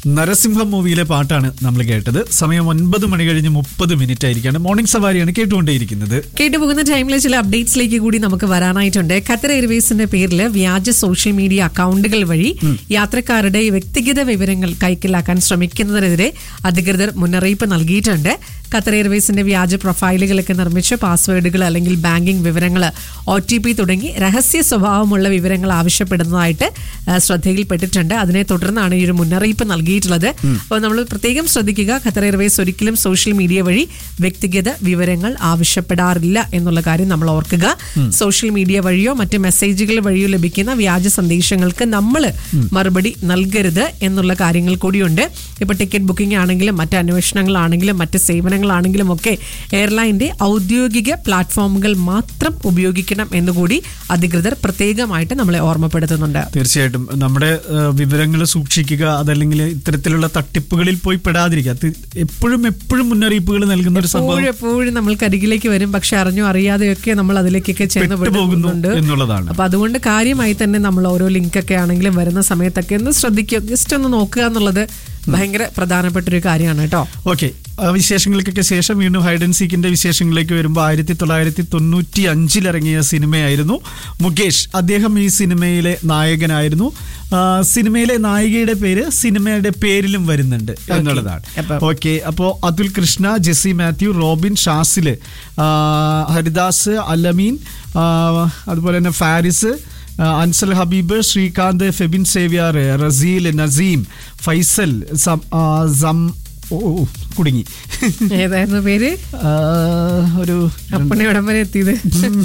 നരസിംഹം മൂവിയിലെ പാട്ടാണ് നമ്മൾ കേട്ടത് സമയം ഒൻപത് മണി കഴിഞ്ഞ് മുപ്പത് മിനിറ്റ് ആയിരിക്കാണ് മോർണിംഗ് സവാരിയാണ് കേട്ടുകൊണ്ടേയിരിക്കുന്നത് കേട്ടുപോകുന്ന ടൈമിൽ ചില അപ്ഡേറ്റ്സിലേക്ക് കൂടി നമുക്ക് വരാനായിട്ടുണ്ട് ഖത്തർ എയർവേസിന്റെ പേരിൽ വ്യാജ സോഷ്യൽ മീഡിയ അക്കൗണ്ടുകൾ വഴി യാത്രക്കാരുടെ വ്യക്തിഗത വിവരങ്ങൾ കൈക്കലാക്കാൻ ശ്രമിക്കുന്നതിനെതിരെ അധികൃതർ മുന്നറിയിപ്പ് നൽകിയിട്ടുണ്ട് ഖത്തർ എയർവേസിന്റെ വ്യാജ പ്രൊഫൈലുകളൊക്കെ നിർമ്മിച്ച് പാസ്വേഡുകൾ അല്ലെങ്കിൽ ബാങ്കിംഗ് വിവരങ്ങൾ ഒ ടി പി തുടങ്ങി രഹസ്യ സ്വഭാവമുള്ള വിവരങ്ങൾ ആവശ്യപ്പെടുന്നതായിട്ട് ആ, ശ്രദ്ധയിൽപ്പെട്ടിട്ടുണ്ട് അതിനെ തുടർന്നാണ് ഈ ഒരു മുന്നറിയിപ്പ് നൽകിയിട്ടുള്ളത് അപ്പോൾ നമ്മൾ പ്രത്യേകം ശ്രദ്ധിക്കുക ഖത്തർ എയർവേസ് ഒരിക്കലും സോഷ്യൽ മീഡിയ വഴി വ്യക്തിഗത വിവരങ്ങൾ ആവശ്യപ്പെടാറില്ല എന്നുള്ള കാര്യം നമ്മൾ ഓർക്കുക സോഷ്യൽ മീഡിയ വഴിയോ മറ്റ് മെസ്സേജുകൾ വഴിയോ ലഭിക്കുന്ന വ്യാജ സന്ദേശങ്ങൾക്ക് നമ്മൾ മറുപടി നൽകരുത് എന്നുള്ള കാര്യങ്ങൾ കൂടിയുണ്ട് ഇപ്പൊ ടിക്കറ്റ് ബുക്കിംഗ് ആണെങ്കിലും മറ്റ് അന്വേഷണങ്ങളാണെങ്കിലും മറ്റ് സേവനങ്ങളാണെങ്കിലും ഒക്കെ എയർലൈൻ്റെ ഔദ്യോഗിക പ്ലാറ്റ്ഫോമുകൾ മാത്രം ഉപയോഗിക്കണം എന്നുകൂടി അധികൃതർ പ്രത്യേകമായിട്ട് നമ്മളെ ഓർമ്മപ്പെടുത്തുന്നുണ്ട് തീർച്ചയായിട്ടും നമ്മുടെ വിവരങ്ങൾ സൂക്ഷിക്കുക അതല്ലെങ്കിൽ ഇത്തരത്തിലുള്ള തട്ടിപ്പുകളിൽ പോയി പെടാതിരിക്കുക അത് എപ്പോഴും എപ്പോഴും മുന്നറിയിപ്പുകൾ നൽകുന്ന ഒരു സംഭവം എപ്പോഴും എപ്പോഴും നമ്മൾക്ക് അരികിലേക്ക് വരും പക്ഷെ അറിഞ്ഞോ അറിയാതെയൊക്കെ നമ്മൾ അതിലേക്കൊക്കെ ചെന്ന് പെട്ടുപോകുന്നു പെടുന്നുണ്ട് എന്നുള്ളതാണ് അപ്പൊ അതുകൊണ്ട് കാര്യമായി തന്നെ നമ്മൾ ഓരോ ലിങ്ക് ഒക്കെ ആണെങ്കിലും വരുന്ന സമയത്തൊക്കെ ഒന്ന് ശ്രദ്ധിക്കുക ജസ്റ്റ് ഒന്ന് നോക്കുക എന്നുള്ളത് ഭയങ്കര പ്രധാനപ്പെട്ട ഒരു കാര്യമാണ് കേട്ടോ ഓക്കെ വിശേഷങ്ങൾക്കൊക്കെ ശേഷം വീണ്ടും ഹൈഡ് ആൻഡ് സീക്കിന്റെ വിശേഷങ്ങളിലേക്ക് വരുമ്പോൾ ആയിരത്തി തൊള്ളായിരത്തി തൊണ്ണൂറ്റി അഞ്ചിൽ ഇറങ്ങിയ സിനിമയായിരുന്നു മുകേഷ് അദ്ദേഹം ഈ സിനിമയിലെ നായകനായിരുന്നു ആ, സിനിമയിലെ നായികയുടെ പേര് സിനിമയുടെ പേരിലും വരുന്നുണ്ട് എന്നുള്ളതാണ് അപ്പൊ- ഓക്കെ അപ്പോൾ അതുൽ കൃഷ്ണ ജെസ്സി മാത്യു റോബിൻ ഷാസില് ആ, ഹരിദാസ് അലമീൻ ആ, അതുപോലെ തന്നെ ഫാരിസ് ആ, അൻസൽ ഹബീബ് ശ്രീകാന്ത് ഫെബിൻ സേവ്യാർ റസീൽ നസീം ഫൈസൽ സം- ആ, സം- ഓ, ഓ, കുടുങ്ങി ഏതായിരുന്നു പേര് ആ, ഒരു അപ്പണി ഇവിടം വരെ എത്തിയത്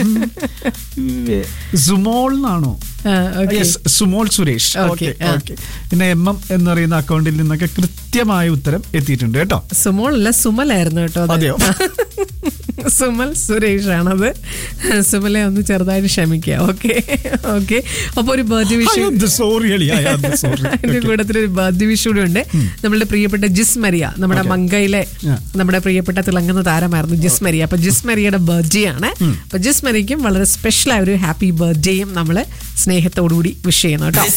സുമോൾ എന്നാണോ ആ, okay. Yes Sumol Suresh Okay, okay ആ. ഓക്കെ പിന്നെ എം എം എന്ന് പറയുന്ന അക്കൗണ്ടിൽ നിന്നൊക്കെ കൃത്യമായ ഉത്തരം എത്തിയിട്ടുണ്ട് കേട്ടോ സുമോൾ അല്ല സുമലായിരുന്നു കേട്ടോ അത്. അതെയോ? സുമൽ സുരേഷ് ആണത് സുമലെ ഒന്ന് ചെറുതായിട്ട് ക്ഷമിക്കുക ഓക്കെ ഓക്കെ അപ്പൊ ഒരു birthday I Vishu am the sorry, അളി. I am the sorry. അതിന്റെ Okay. കൂട്ടത്തിൽ ഒരു ബർത്ത്ഡേ വിഷ് കൂടെ ഉണ്ട് നമ്മളുടെ പ്രിയപ്പെട്ട ജിസ് മരിയ നമ്മുടെ Okay. മങ്കയിലെ Yeah. നമ്മുടെ പ്രിയപ്പെട്ട തിളങ്ങുന്ന താരമായിരുന്നു ജിസ് മരിയ അപ്പൊ ജിസ് മരിയയുടെ ബർത്ത്ഡേ ആണ് അപ്പൊ ജിസ് മരിയയ്ക്കും വളരെ സ്പെഷ്യൽ ആയ ഒരു ഹാപ്പി ബർത്ത്ഡേയും നമ്മള് സ്നേഹത്തോടുകൂടി വിഷ് ചെയ്യുന്നു കേട്ടോ